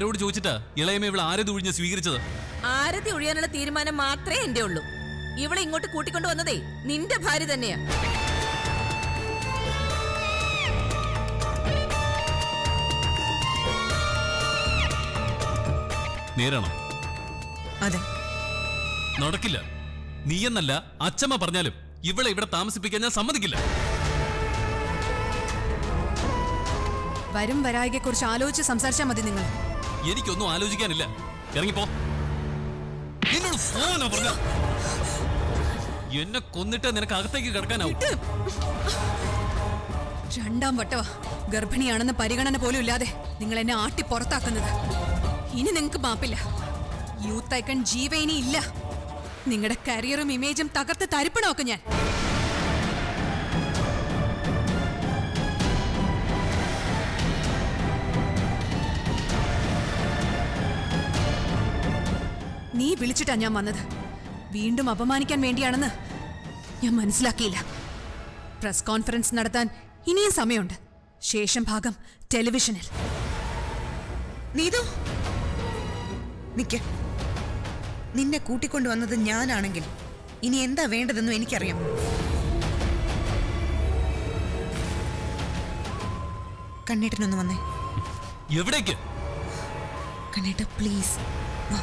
ആരോട് ചോദിച്ചിട്ടാ ഇളയമ ഇവിടെ ആരത് ഒഴിഞ്ഞ് സ്വീകരിച്ചത് ആരതി ഒഴിയാനുള്ള തീരുമാനം മാത്രമേ എന്റെ ഉള്ളൂ ഇവളെ ഇങ്ങോട്ട് കൂട്ടിക്കൊണ്ടു വന്നതേ നിന്റെ ഭാര്യ തന്നെയാ നേരാണോ അതെ നടക്കില്ല നീയെന്നല്ല അച്ചമ്മ പറഞ്ഞാലും ഇവളെ ഇവിടെ താമസിപ്പിക്കാൻ ഞാൻ സമ്മതിക്കില്ല വരും വരായികയെ കുറിച്ച് ആലോചിച്ച് സംസാരിച്ചാൽ മതി നിങ്ങൾ എനിക്കൊന്നും ആലോചിക്കാനില്ല ഇറങ്ങിപ്പോ നിന്നോട് പോകാനാ പറഞ്ഞ എന്നെ കൊന്നിട്ട് നിനക്ക് അകത്തേക്ക് കിടക്കാനാവും രണ്ടാം വട്ടവാ ഗർഭിണിയാണെന്ന് പരിഗണന പോലും ഇല്ലാതെ നിങ്ങൾ എന്നെ ആട്ടി പുറത്താക്കുന്നത് ഇനി നിങ്ങൾക്ക് മാപ്പില്ല യൂത്ത് ഐക്കൺ ജീവ ഇനി ഇല്ല നിങ്ങളുടെ കരിയറും ഇമേജും തകർത്ത് തരിപ്പണമൊക്കെ ഞാൻ നീ വിളിച്ചിട്ടാ ഞാൻ വന്നത് വീണ്ടും അപമാനിക്കാൻ വേണ്ടിയാണെന്ന് ഞാൻ മനസ്സിലാക്കിയില്ല പ്രസ് കോൺഫറൻസ് നടത്താൻ ഇനിയും സമയമുണ്ട് ശേഷം ഭാഗം ടെലിവിഷനിൽ നീതു നിക്ക് നിന്നെ കൂട്ടിക്കൊണ്ടുവന്നത് ഞാനാണെങ്കിൽ ഇനി എന്താ വേണ്ടതെന്നും എനിക്കറിയാം കണ്ണേട്ടനൊന്ന് വന്നേ എവിടേക്ക് കണ്ണേട്ട പ്ലീസ് വാ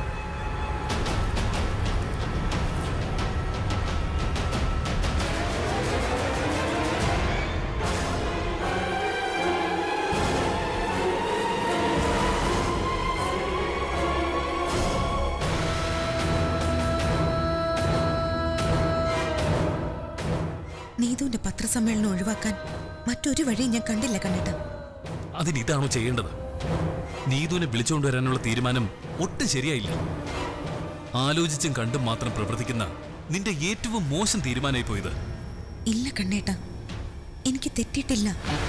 നീതുവിന്റെ പത്രസമ്മേളനം ഒഴിവാക്കാൻ മറ്റൊരു വഴിയും ഞാൻ കണ്ടില്ല കണ്ണേട്ട അതിന് ഇതാണോ ചെയ്യേണ്ടത് നീതുവിനെ വിളിച്ചുകൊണ്ടുവരാനുള്ള തീരുമാനം ഒട്ടും ശരിയായില്ല ആലോചിച്ചും കണ്ടും മാത്രം പ്രവർത്തിക്കുന്ന നിന്റെ ഏറ്റവും മോശം തീരുമാനമായി പോയത് ഇല്ല കണ്ണേട്ട എനിക്ക് തെറ്റിയിട്ടില്ല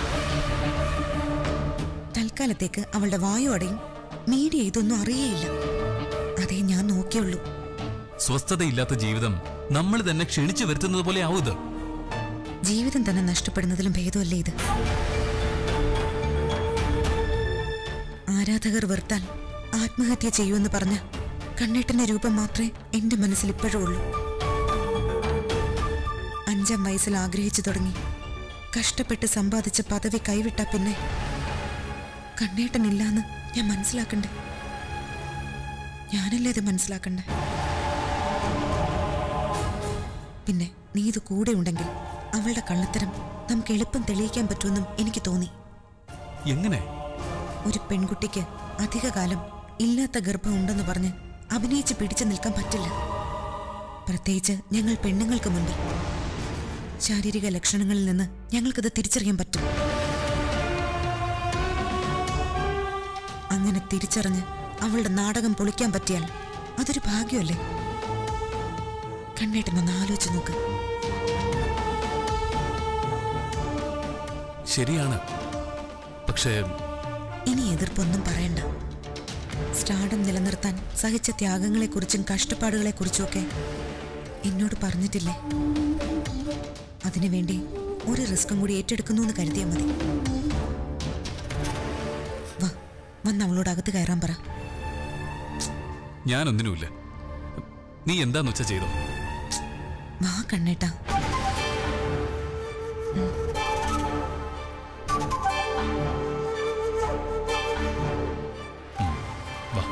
തൽക്കാലത്തേക്ക് അവളുടെ വായു അടയും മീഡിയ ഇതൊന്നും അറിയേയില്ല അതേ ഞാൻ നോക്കിയുള്ളൂ സ്വസ്ഥതയില്ലാത്ത ജീവിതം നമ്മൾ തന്നെ ക്ഷണിച്ചു വരുത്തുന്നത് പോലെ ആവും ഇത് ജീവിതം തന്നെ നഷ്ടപ്പെടുന്നതിലും ഭേദമല്ലേ ഇത് ആരാധകർ വെറുത്താൽ ആത്മഹത്യ ചെയ്യുമെന്ന് പറഞ്ഞ കണ്ണേട്ടന്റെ രൂപം മാത്രമേ എന്റെ മനസ്സിൽ ഇപ്പോഴും ഉള്ളൂ അഞ്ചാം വയസ്സിൽ ആഗ്രഹിച്ചു തുടങ്ങി കഷ്ടപ്പെട്ട് സമ്പാദിച്ച പദവി കൈവിട്ട പിന്നെ കണ്ണേട്ടനില്ലാന്ന് ഞാൻ മനസ്സിലാക്കണ്ടേ ഞാനല്ലേ അത് മനസ്സിലാക്കണ്ടേ പിന്നെ നീ ഇത് കൂടെ ഉണ്ടെങ്കിൽ അവളുടെ കള്ളത്തരം നമുക്ക് എളുപ്പം തെളിയിക്കാൻ പറ്റുമെന്നും എനിക്ക് തോന്നി എങ്ങനെ ഒരു പെൺകുട്ടിക്ക് അധികകാലം ഇല്ലാത്ത ഗർഭം ഉണ്ടെന്ന് പറഞ്ഞ് അഭിനയിച്ച് പിടിച്ചു നിൽക്കാൻ പറ്റില്ല പ്രത്യേകിച്ച് ഞങ്ങൾ പെണ്ണുങ്ങൾക്ക് മുൻപിൽ ശാരീരിക ലക്ഷണങ്ങളിൽ നിന്ന് ഞങ്ങൾക്കത് തിരിച്ചറിയാൻ പറ്റും അങ്ങനെ തിരിച്ചറിഞ്ഞ് അവളുടെ നാടകം പൊളിക്കാൻ പറ്റിയാൽ അതൊരു ഭാഗ്യമല്ലേ കണ്ണേട്ടനൊന്ന് ആലോചിച്ച് നോക്ക് ശരിയാണ് പക്ഷേ ഇനി എതിർപ്പൊന്നും പറയണ്ട സ്റ്റാർഡം നിലനിർത്താൻ സഹിച്ച ത്യാഗങ്ങളെക്കുറിച്ചും കഷ്ടപ്പാടുകളെക്കുറിച്ചുമൊക്കെ എന്നോട് പറഞ്ഞിട്ടില്ലേ അതിനുവേണ്ടി ഒരു റിസ്ക്കും കൂടി ഏറ്റെടുക്കുന്നു എന്ന് കരുതിയാൽ മതി വാ വന്ന് അവളോട് അകത്ത് കയറാൻ പറ ഞാനൊന്നിനുമില്ല നീ എന്താന്ന് വെച്ചാ ചെയ്തോ വാ കണ്ണേട്ടാ വാ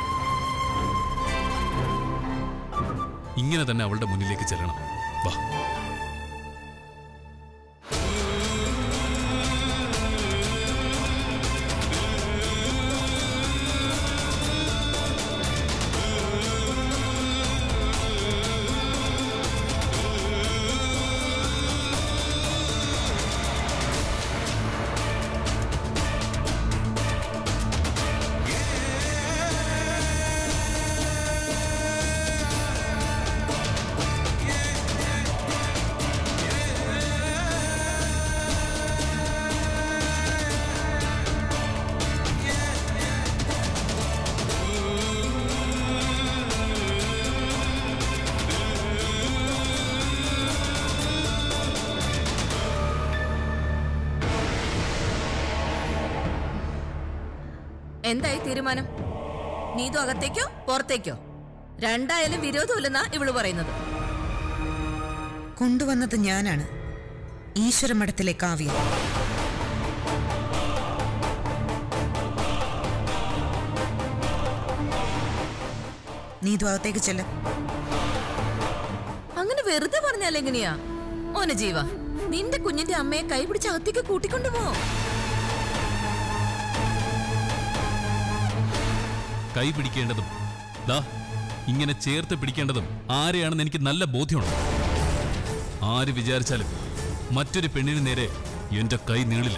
ഇങ്ങനെ തന്നെ അവളുടെ മുന്നിലേക്ക് ചെല്ലണം വാ എന്തായി തീരുമാനം നീതു അകത്തേക്കോ പുറത്തേക്കോ രണ്ടായാലും വിരോധമില്ലെന്നാ ഇവള് പറയുന്നത് കൊണ്ടുവന്നത് ഞാനാണ് ഈശ്വരമഠത്തിലെ കാവ്യം നീതു അകത്തേക്ക് ചെല്ല അങ്ങനെ വെറുതെ പറഞ്ഞാൽ എങ്ങനെയാ മോനെ ജീവ നിന്റെ കുഞ്ഞിന്റെ അമ്മയെ കൈപിടിച്ച് അകത്തേക്ക് കൂട്ടിക്കൊണ്ടുപോ കൈ പിടിക്കേണ്ടതും ദാ ഇങ്ങനെ ചേർത്ത് പിടിക്കേണ്ടതും ആരെയാണെന്ന് എനിക്ക് നല്ല ബോധ്യമുണ്ട് ആര് വിചാരിച്ചാലും മറ്റൊരു പെണ്ണിന് നേരെ എന്റെ കൈ നീളില്ല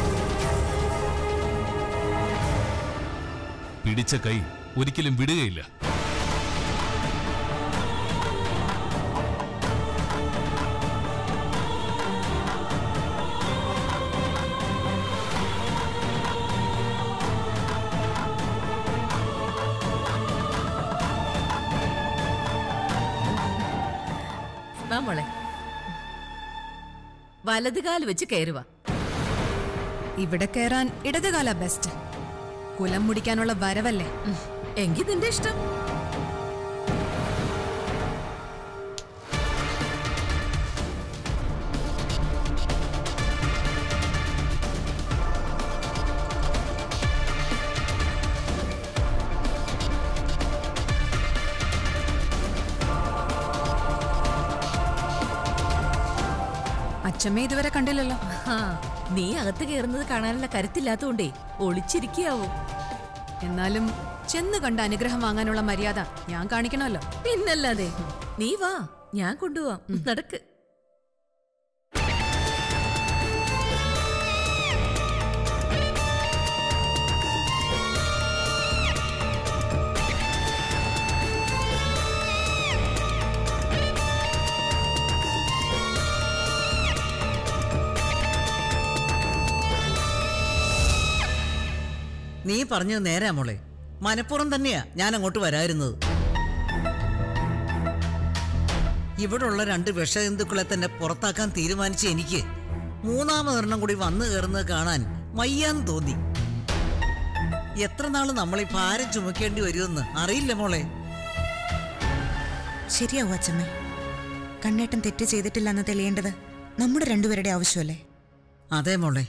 പിടിച്ച കൈ ഒരിക്കലും വിടുകയില്ല വാ മോളെ വലതുകാല് വെച്ച് കയറുക ഇവിടെ കയറാൻ ഇടതുകാല ബെസ്റ്റ് കുലം മുടിക്കാനുള്ള വരവല്ലേ എങ്കിൽ നിന്റെ ഇഷ്ടം അച്ഛമ്മ ഇതുവരെ കണ്ടില്ലല്ലോ ആ, നീ അകത്ത് കയറുന്നത് കാണാനുള്ള കരുത്തില്ലാത്തോണ്ടേ ഒളിച്ചിരിക്കാവോ എന്നാലും ചെന്ന് കണ്ട അനുഗ്രഹം വാങ്ങാനുള്ള മര്യാദ ഞാൻ കാണിക്കണമല്ലോ പിന്നല്ലാതെ നീ വാ ഞാൻ കൊണ്ടുപോവാം നടക്ക് നീ പറഞ്ഞത് നേരാ മോളെ മനഃപൂർവ്വം തന്നെയാ ഞാൻ അങ്ങോട്ട് വരായിരുന്നത് ഇവിടുള്ള രണ്ട് വിഷജന്തുക്കളെ തന്നെ പുറത്താക്കാൻ തീരുമാനിച്ച എനിക്ക് മൂന്നാമതൊരെണ്ണം കൂടി വന്നു കയറുന്നത് കാണാൻ വയ്യാന്ന് തോന്നി എത്ര നാള് നമ്മൾ ഈ ഭാരം ചുമക്കേണ്ടി വരുമെന്ന് അറിയില്ല മോളെ ശരിയാവും അച്ഛമ്മ കണ്ണേട്ടൻ തെറ്റ് ചെയ്തിട്ടില്ലെന്ന് തെളിയേണ്ടത് നമ്മുടെ രണ്ടുപേരുടെ ആവശ്യമല്ലേ അതെ മോളെ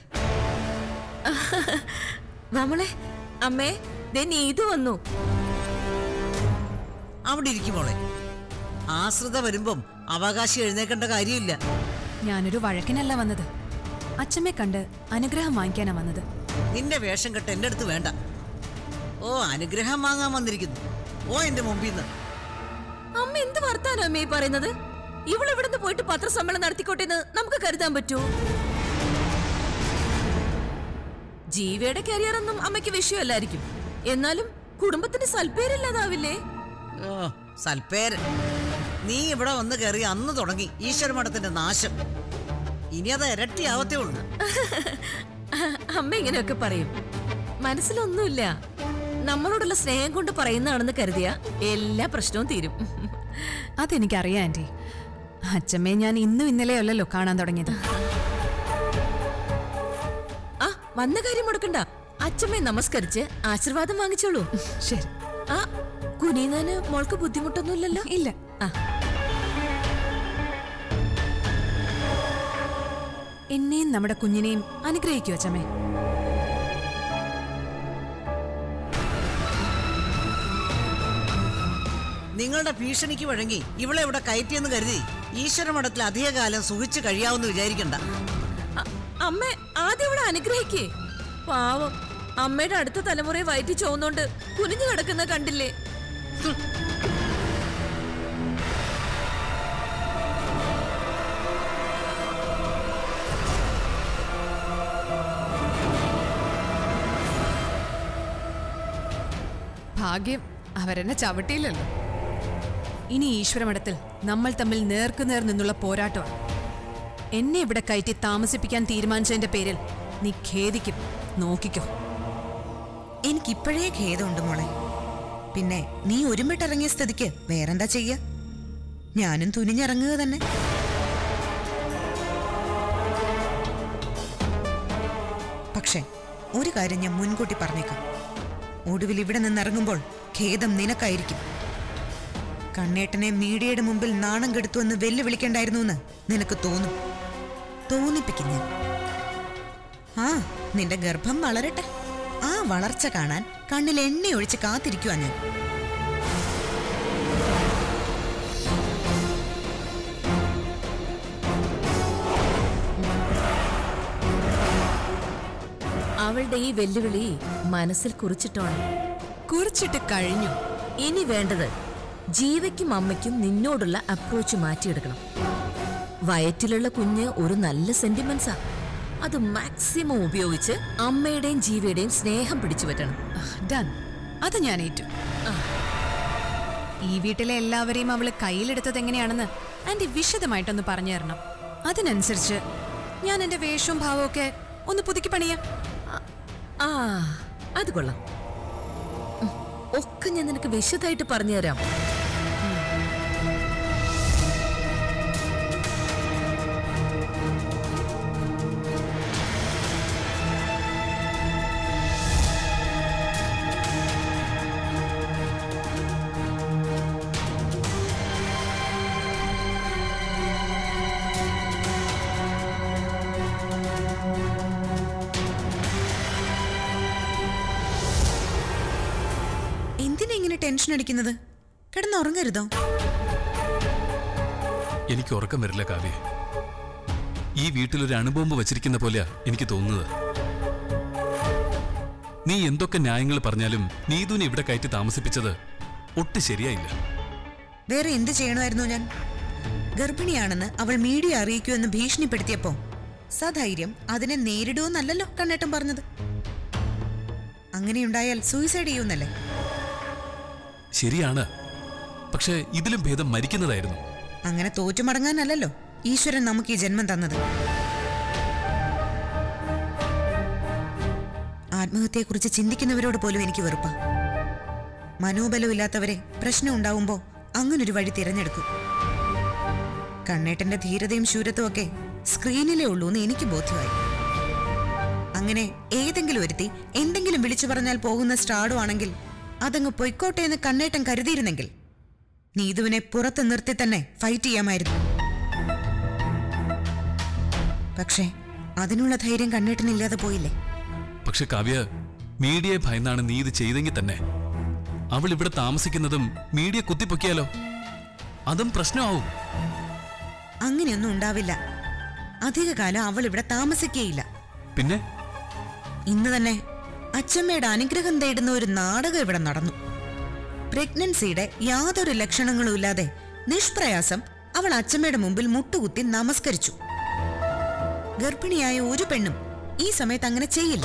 നമ്മളെ അമ്മേ ദേ നീതു വന്നു അവിടെ ഇരിക്കും മോളെ ആശ്രിത വരുമ്പം അവകാശി എഴുന്നേക്കേണ്ട കാര്യമില്ല ഞാനൊരു വഴക്കിനല്ല വന്നത് അച്ഛമ്മയെ കണ്ട് അനുഗ്രഹം വാങ്ങിക്കാനാ വന്നത് നിന്റെ വേഷം കെട്ട് എന്റെ അടുത്ത് വേണ്ട ഓ അനുഗ്രഹം വാങ്ങാൻ വന്നിരിക്കുന്നു ഓ എന്റെ മുമ്പിൽ നിന്ന് അമ്മ എന്ത് വർത്താനം അമ്മേ ഈ പറയുന്നത് ഇവള് ഇവിടുന്ന് പോയിട്ട് പത്രസമ്മേളനം നടത്തിക്കോട്ടെ എന്ന് നമുക്ക് കരുതാൻ പറ്റുമോ ജീവയുടെ കരിയർ ഒന്നും അമ്മയ്ക്ക് വിഷയമല്ലായിരിക്കും എന്നാലും കുടുംബത്തിന് സൽപ്പേരില്ലാതാവില്ലേ ഓ സൽപ്പേര് നീ ഇവിടെ വന്ന് കയറി അന്ന് തുടങ്ങി ഈശ്വര മഠത്തിന്റെ നാശം ഇനി അത് ഇരട്ടിയാവത്തേ ഉള്ളൂ അമ്മ ഇങ്ങനെയൊക്കെ പറയും മനസ്സിലൊന്നുമില്ല നമ്മളോടുള്ള സ്നേഹം കൊണ്ട് പറയുന്നതാണെന്ന് കരുതിയ എല്ലാ പ്രശ്നവും തീരും അതെനിക്കറിയാം ആന്റി അച്ഛമ്മയെ ഞാൻ ഇന്നും ഇന്നലെയോ അല്ലല്ലോ കാണാൻ തുടങ്ങിയത് ആ വന്ന കാര്യം മുടക്കണ്ട അച്ഛമ്മയെ നമസ്കരിച്ച് ആശീർവാദം വാങ്ങിച്ചോളൂ ശരി ആ കുനീനാന് മോൾക്ക് ബുദ്ധിമുട്ടൊന്നുമില്ലല്ലോ ഇല്ല ആ എന്നെയും നമ്മുടെ കുഞ്ഞിനെയും അനുഗ്രഹിക്കൂ അച്ഛമ്മേ നിങ്ങളുടെ ഭീഷണിക്ക് വഴങ്ങി ഇവളെ ഇവിടെ കയറ്റിയെന്ന് കരുതി ഈശ്വര മഠത്തിൽ അധികകാലം സുഖിച്ച് കഴിയാവുന്ന വിചാരിക്കണ്ട അ- അമ്മ ആദ്യം ഇവിടെ അനുഗ്രഹിക്കേ പാവം അമ്മയുടെ അടുത്ത തലമുറയെ വയറ്റി ചോന്നോണ്ട് കുനിഞ്ഞു കിടക്കുന്ന കണ്ടില്ലേ ഭാഗ്യം അവരെന്നെ ചവിട്ടിയില്ലല്ലോ ഇനി ഈശ്വരമഠത്തിൽ നമ്മൾ തമ്മിൽ നേർക്കുനേർ നിന്നുള്ള പോരാട്ടമാണ് എന്നെ ഇവിടെ കയറ്റി താമസിപ്പിക്കാൻ തീരുമാനിച്ചതിന്റെ പേരിൽ നീ ഖേദിക്കും നോക്കിക്കോ എനിക്കിപ്പോഴേ ഖേദമുണ്ട് മോളെ പിന്നെ നീ ഒരുമിട്ടിറങ്ങിയ സ്ഥിതിക്ക് വേറെന്താ ചെയ്യ ഞാനും തുനിഞ്ഞിറങ്ങുക തന്നെ പക്ഷേ ഒരു കാര്യം ഞാൻ മുൻകൂട്ടി പറഞ്ഞേക്കാം ഒടുവിൽ ഇവിടെ നിന്നിറങ്ങുമ്പോൾ ഖേദം നിനക്കായിരിക്കും കണ്ണേട്ടനെ മീഡിയയുടെ മുമ്പിൽ നാണം കെടുത്തുവെന്ന് വെല്ലുവിളിക്കണ്ടായിരുന്നു എന്ന് നിനക്ക് തോന്നും തോന്നിപ്പിക്കും ഞാൻ ആ നിന്റെ ഗർഭം വളരട്ടെ ആ വളർച്ച കാണാൻ കണ്ണിൽ എണ്ണയൊഴിച്ച് കാത്തിരിക്കുവാ ഞാൻ അവളുടെ ഈ വെല്ലുവിളി മനസ്സിൽ കുറിച്ചിട്ടോണം കുറിച്ചിട്ട് കഴിഞ്ഞു ഇനി വേണ്ടത് ജീവയ്ക്കും അമ്മയ്ക്കും നിന്നോടുള്ള അപ്രോച്ച് മാറ്റിയെടുക്കണം വയറ്റിലുള്ള കുഞ്ഞ് ഒരു നല്ല സെന്റിമെന്റ്സാ അത് മാക്സിമം ഉപയോഗിച്ച് അമ്മയുടെയും ജീവയുടെയും സ്നേഹം പിടിച്ചു പറ്റണം ഡൺ അത് ഞാൻ ഏറ്റു ഈ വീട്ടിലെ എല്ലാവരെയും അവള് കയ്യിലെടുത്തത് എങ്ങനെയാണെന്ന് ആന്റി വിശദമായിട്ടൊന്ന് പറഞ്ഞു തരണം അതിനനുസരിച്ച് ഞാൻ എന്റെ വേഷവും ഭാവവും ഒക്കെ ഒന്ന് പുതുക്കി പണിയാം ആ അത് കൊള്ളാം ഉം, ഒക്കെ ഞാൻ നിനക്ക് വിശദമായിട്ട് പറഞ്ഞു തരാം എന്തിനാ ഇങ്ങനെ ടെൻഷൻ അടിക്കുന്നത് കിടന്നുറങ്ങരുതോ എനിക്ക് ഉറക്കം വരില്ല കാവ്യ ഈ വീട്ടിലൊരു അണുബോംബ് വച്ചിരിക്കുന്ന പോലെയാ എനിക്ക് തോന്നുന്നത് നീ എന്തൊക്കെ ന്യായങ്ങൾ പറഞ്ഞാലും നീതുവിനെ ഇവിടെ കയറ്റി താമസിപ്പിച്ചത് ഒട്ടും ശരിയായില്ല വേറെ എന്ത് ചെയ്യണമായിരുന്നു ഞാൻ ഗർഭിണിയാണെന്ന് അവൾ മീഡിയ അറിയിക്കൂ എന്ന് ഭീഷണിപ്പെടുത്തിയപ്പോ സധൈര്യം അതിനെ നേരിടുമെന്നല്ലല്ലോ കണ്ണേട്ടൻ പറഞ്ഞത് അങ്ങനെയുണ്ടായാൽ സൂയിസൈഡ് ചെയ്യുമെന്നല്ലേ ശരിയാണ് പക്ഷെ ഇതിലും ഭേദം മരിക്കുന്നതായിരുന്നു അങ്ങനെ തോറ്റുമടങ്ങാനല്ലല്ലോ ഈശ്വരൻ നമുക്ക് ഈ ജന്മം തന്നത് ആത്മഹത്യയെക്കുറിച്ച് ചിന്തിക്കുന്നവരോട് പോലും എനിക്ക് വെറുപ്പാ മനോബലമില്ലാത്തവരെ പ്രശ്നം ഉണ്ടാവുമ്പോ അങ്ങനൊരു വഴി തിരഞ്ഞെടുക്കും കണ്ണേട്ടന്റെ ധീരതയും ശൂരത്വം ഒക്കെ സ്ക്രീനിലേ ഉള്ളൂ എന്ന് എനിക്ക് ബോധ്യമായി അങ്ങനെ ഏതെങ്കിലും ഒരുത്തി എന്തെങ്കിലും വിളിച്ചു പറഞ്ഞാൽ പോകുന്ന സ്റ്റാർഡു ആണെങ്കിൽ അതങ്ങ് പൊയ്ക്കോട്ടെ എന്ന് കണ്ണേട്ടൻ കരുതിയിരുന്നെങ്കിൽ നീതുവിനെ പുറത്ത് നിർത്തി തന്നെ ഫൈറ്റ് ചെയ്യാമായിരുന്നു പക്ഷേ അതിനുള്ള ധൈര്യം കണ്ണേട്ടനില്ലാതെ പോയില്ലേ പക്ഷെ കാവ്യ മീഡിയയെ ഭയന്നാണ് നീ ഇത് ചെയ്തെങ്കിൽ തന്നെ അവൾ ഇവിടെ താമസിക്കുന്നതും മീഡിയ കുത്തിപ്പൊക്കിയാലോ അതും പ്രശ്നമാവും അങ്ങനെയൊന്നും ഉണ്ടാവില്ല അധികകാലം അവൾ ഇവിടെ താമസിക്കുകയില്ല പിന്നെ ഇന്ന് തന്നെ അച്ചമ്മയുടെ അനുഗ്രഹം തേടുന്ന ഒരു നാടകം ഇവിടെ നടന്നു പ്രഗ്നൻസിയുടെ യാതൊരു ലക്ഷണങ്ങളും ഇല്ലാതെ നിഷ്പ്രയാസം അവൾ അച്ചമ്മയുടെ മുമ്പിൽ മുട്ടുകുത്തി നമസ്കരിച്ചു ഗർഭിണിയായ ഒരു പെണ്ണും ഈ സമയത്ത് അങ്ങനെ ചെയ്യില്ല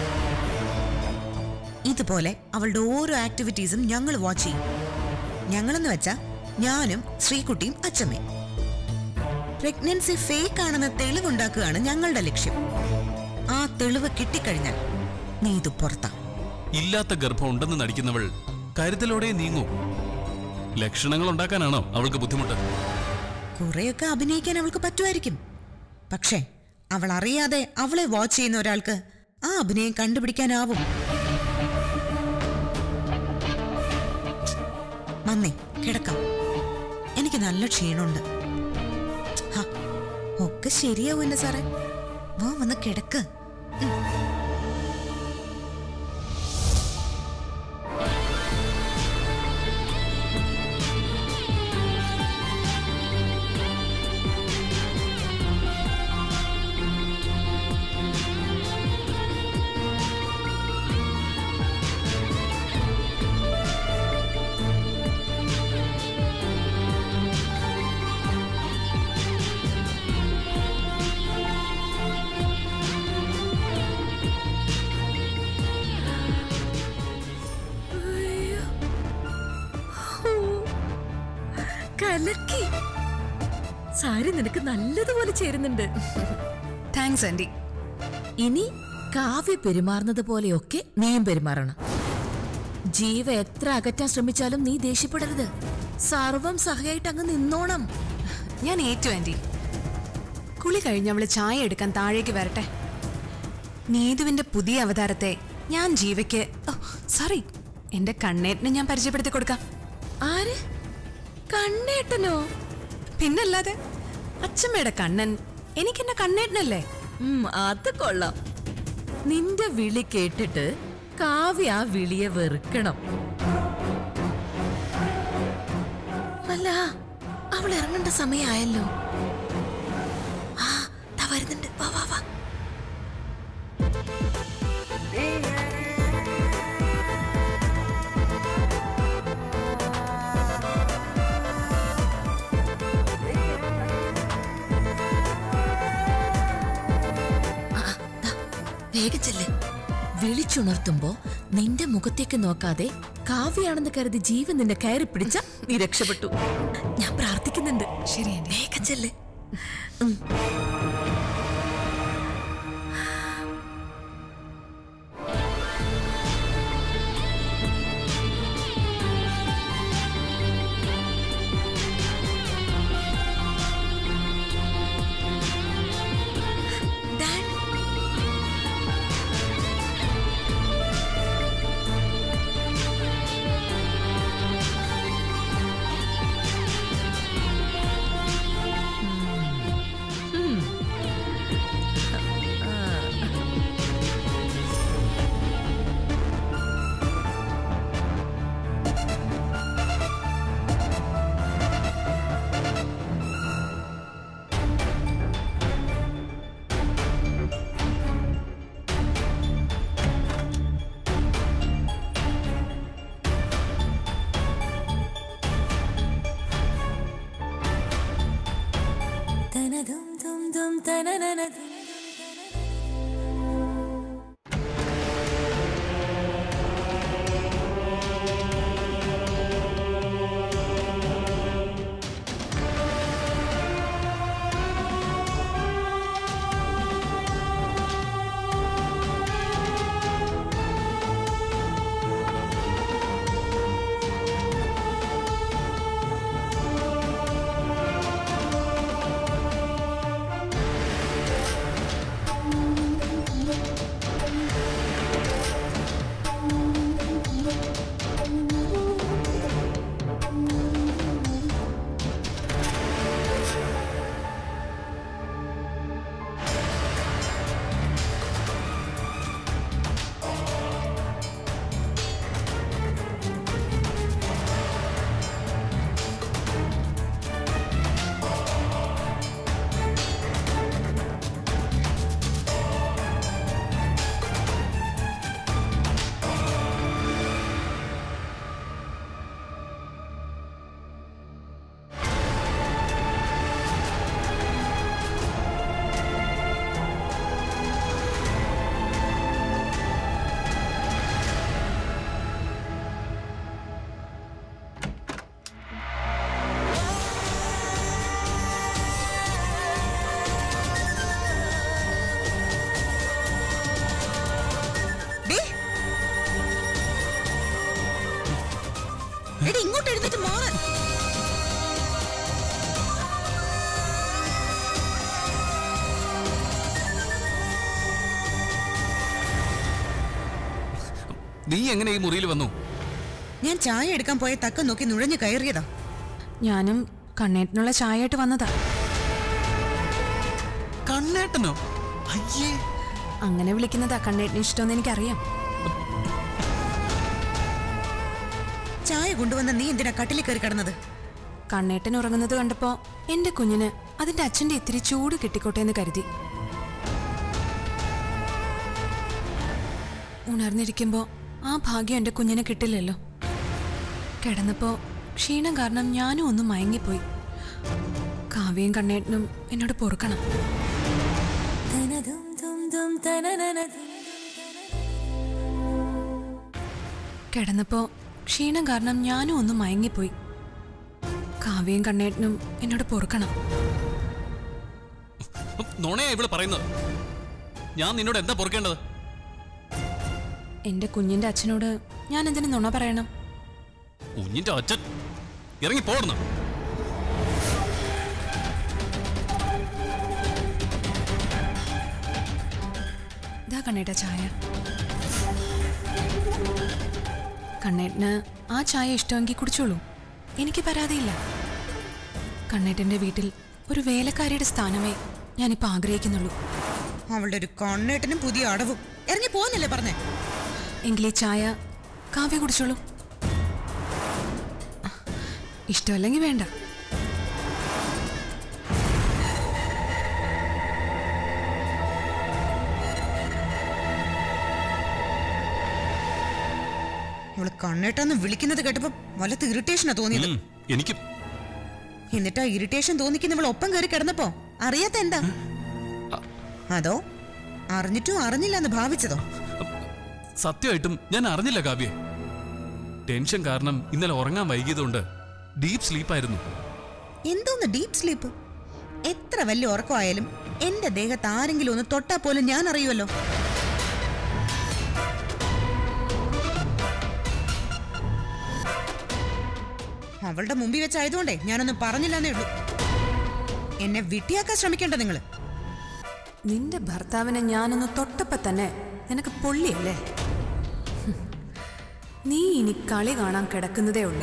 ഇതുപോലെ അവളുടെ ഓരോ ആക്ടിവിറ്റീസും ഞങ്ങൾ വാച്ച് ചെയ്യും ഞങ്ങളെന്ന് വെച്ചാ ഞാനും ശ്രീകുട്ടിയും അച്ചമ്മയും പ്രഗ്നൻസി ഫേക്ക് ആണെന്ന് തെളിവുണ്ടാക്കുകയാണ് ഞങ്ങളുടെ ലക്ഷ്യം ആ തെളിവ് കിട്ടിക്കഴിഞ്ഞാൽ നീ ഇത് പുറത്താ ഇല്ലാത്ത ഗർഭം ഉണ്ടെന്ന് നടിക്കുന്നവൾ കരുതലോടെ നീങ്ങൂ ലക്ഷണങ്ങൾ ഉണ്ടാക്കാനാണോ അവൾക്ക് ബുദ്ധിമുട്ട് കുറെയൊക്കെ അഭിനയിക്കാൻ അവൾക്ക് പറ്റുമായിരിക്കും പക്ഷേ അവൾ അറിയാതെ അവളെ വാച്ച് ചെയ്യുന്ന ഒരാൾക്ക് ആ അഭിനയം കണ്ടുപിടിക്കാനാവും വന്നേ കിടക്കാം എനിക്ക് നല്ല ക്ഷീണമുണ്ട് ഹ, ഒക്കെ ശരിയാവൂല്ല സാറേ വാ വന്ന് കിടക്ക് കലക്കി സാരി നിനക്ക് നല്ലതുപോലെ ചേരുന്നുണ്ട് താങ്ക്സ് ആന്റി ഇനി കാവ്യ പെരുമാറുന്നത് പോലെയൊക്കെ നീയും പെരുമാറണം ജീവ എത്ര അകറ്റാൻ ശ്രമിച്ചാലും നീ ദേഷ്യപ്പെടരുത് സർവം സഹയായിട്ട് അങ്ങ് നിന്നോണം ഞാൻ ഏറ്റു ആന്റി കുളി കഴിഞ്ഞ് അവള് ചായ എടുക്കാൻ താഴേക്ക് വരട്ടെ നീതുവിന്റെ പുതിയ അവതാരത്തെ ഞാൻ ജീവയ്ക്ക് ഓ, സോറി എന്റെ കണ്ണേറ്റിനെ ഞാൻ പരിചയപ്പെടുത്തി കൊടുക്കാം ആര് കണ്ണേട്ടനോ പിന്നല്ലാതെ അച്ഛമ്മയുടെ കണ്ണൻ എനിക്ക് എന്റെ കണ്ണേട്ടനല്ലേ ഉം, അത് കൊള്ളാം നിന്റെ വിളി കേട്ടിട്ട് കാവ്യ ആ വിളിയെ വെറുക്കണം അല്ല അവൾ ഇറങ്ങേണ്ട സമയമായല്ലോ ആ ദാ വരുന്നുണ്ട് വാ വാ വാ ആ, ദാ, വേഗം ചെല്ല് വിളിച്ചുണർത്തുമ്പോ നിന്റെ മുഖത്തേക്ക് നോക്കാതെ കാവ്യാണെന്ന് കരുതി ജീവൻ നിന്നെ കയറി പിടിച്ച നീ രക്ഷപ്പെട്ടു ഞാൻ പ്രാർത്ഥിക്കുന്നുണ്ട് ശരി ആന്റി. വേഗം ചെല്ല് ഡാഡ് ഡേ. എടി ഇങ്ങോട്ട് എഴുന്നേറ്റ് മാറാൻ നീ എങ്ങനെ ഈ മുറിയിൽ വന്നു ഞാൻ ചായ എടുക്കാൻ പോയ തക്കം നോക്കി നുഴഞ്ഞു കയറിയതാ ഞാനും കണ്ണേറ്റിനുള്ള ചായയായിട്ട് വന്നതാ കണ്ണേട്ടനോ അയ്യേ അങ്ങനെ വിളിക്കുന്നതാ കണ്ണേറ്റിന് ഇഷ്ടമെന്ന് എനിക്കറിയാം ചായ കൊണ്ടുവന്ന നീ എന്തിനാ കട്ടിലിൽ കയറി കിടന്നത് കണ്ണേട്ടൻ ഉറങ്ങുന്നത് കണ്ടപ്പോ എന്റെ കുഞ്ഞിന് അതിന്റെ അച്ഛന്റെ ഇത്തിരി ചൂട് കിട്ടിക്കോട്ടെ എന്ന് കരുതി ഉണർന്നിരിക്കുമ്പോ ആ ഭാഗ്യം എന്റെ കുഞ്ഞിന് കിട്ടില്ലല്ലോ കിടന്നപ്പോ ക്ഷീണം കാരണം ഞാനും ഒന്ന് മയങ്ങിപ്പോയി കാവ്യയും കണ്ണേട്ടനും എന്നോട് പൊറുക്കണം കിടന്നപ്പോ ക്ഷീണം കാരണം ഞാനും ഒന്ന് മയങ്ങിപ്പോയി കാവ്യയും കണ്ണേട്ടനും എന്നോട് പൊറുക്കണം നുണയാ ഇവള് പറയുന്നത് ഞാൻ നിന്നോട് എന്താ പൊറുക്കേണ്ടത് എന്റെ കുഞ്ഞിന്റെ അച്ഛനോട് ഞാൻ എന്തിനു നുണ പറയണം കുഞ്ഞിന്റെ അച്ഛൻ ഇറങ്ങി പോടുന്നു ഇതാ കണ്ണേട്ട ചായ കണ്ണേട്ടന് ആ ചായ ഇഷ്ടമെങ്കിൽ കുടിച്ചോളൂ എനിക്ക് പരാതിയില്ല കണ്ണേട്ടന്റെ വീട്ടിൽ ഒരു വേലക്കാരിയുടെ സ്ഥാനമേ ഞാനിപ്പോൾ ആഗ്രഹിക്കുന്നുള്ളൂ അവളുടെ ഒരു കണ്ണേട്ടനും പുതിയ അടവും ഇറങ്ങി പോകുന്നല്ലേ പറഞ്ഞേ എങ്കിൽ ഈ ചായ കാവ്യ കുടിച്ചോളൂ ഇഷ്ടമല്ലെങ്കിൽ വേണ്ട അവള് കണ്ണേട്ടാന്ന് വിളിക്കുന്നത് കേട്ടപ്പോ വല്ലത്ത് ഇറിറ്റേഷനാ തോന്നിയത് ഉം, എനിക്കും എന്നിട്ട് ആ ഇറിറ്റേഷൻ തോന്നിക്കുന്ന ഇവൾ ഒപ്പം കയറി കിടന്നപ്പോ അറിയാത്ത എന്താ അതോ അറിഞ്ഞിട്ടും അറിഞ്ഞില്ല എന്ന് ഭാവിച്ചതോ സത്യമായിട്ടും ഞാൻ അറിഞ്ഞില്ല കാവ്യ ടെൻഷൻ കാരണം ഇന്നലെ ഉറങ്ങാൻ വൈകിയതുകൊണ്ട് ഡീപ്പ് സ്ലീപ്പായിരുന്നു എന്തോന്ന് ഡീപ് സ്ലീപ്പ് എത്ര വലിയ ഉറക്കമായാലും എന്റെ ദേഹത്ത് ആരെങ്കിലും ഒന്ന് തൊട്ടാ പോലും ഞാൻ അറിയുമല്ലോ അവളുടെ മുമ്പിൽ വെച്ചായതുകൊണ്ടേ ഞാനൊന്നും പറഞ്ഞില്ലെന്നേ ഉള്ളൂ എന്നെ വിട്ടിയാക്കാൻ ശ്രമിക്കേണ്ട നിങ്ങള് നിന്റെ ഭർത്താവിനെ ഞാനൊന്ന് തൊട്ടപ്പോ തന്നെ നിനക്ക് പൊള്ളിയല്ലേ ഹും. നീ ഇനി കളി കാണാൻ കിടക്കുന്നതേ ഉള്ളൂ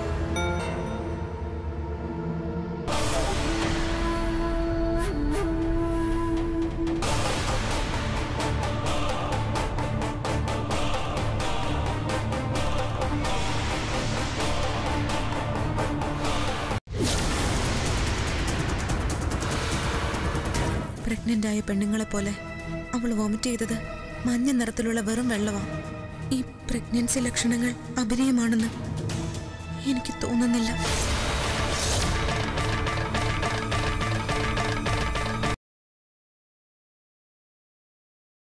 പ്രഗ്നന്റ് ആയ പെണ്ണുങ്ങളെ പോലെ അവൾ വോമിറ്റ് ചെയ്തത് മഞ്ഞ നിറത്തിലുള്ള വെറും വെള്ളമാ ഈ പ്രഗ്നൻസി ലക്ഷണങ്ങൾ അഭിനയമാണെന്ന് എനിക്ക് തോന്നുന്നില്ല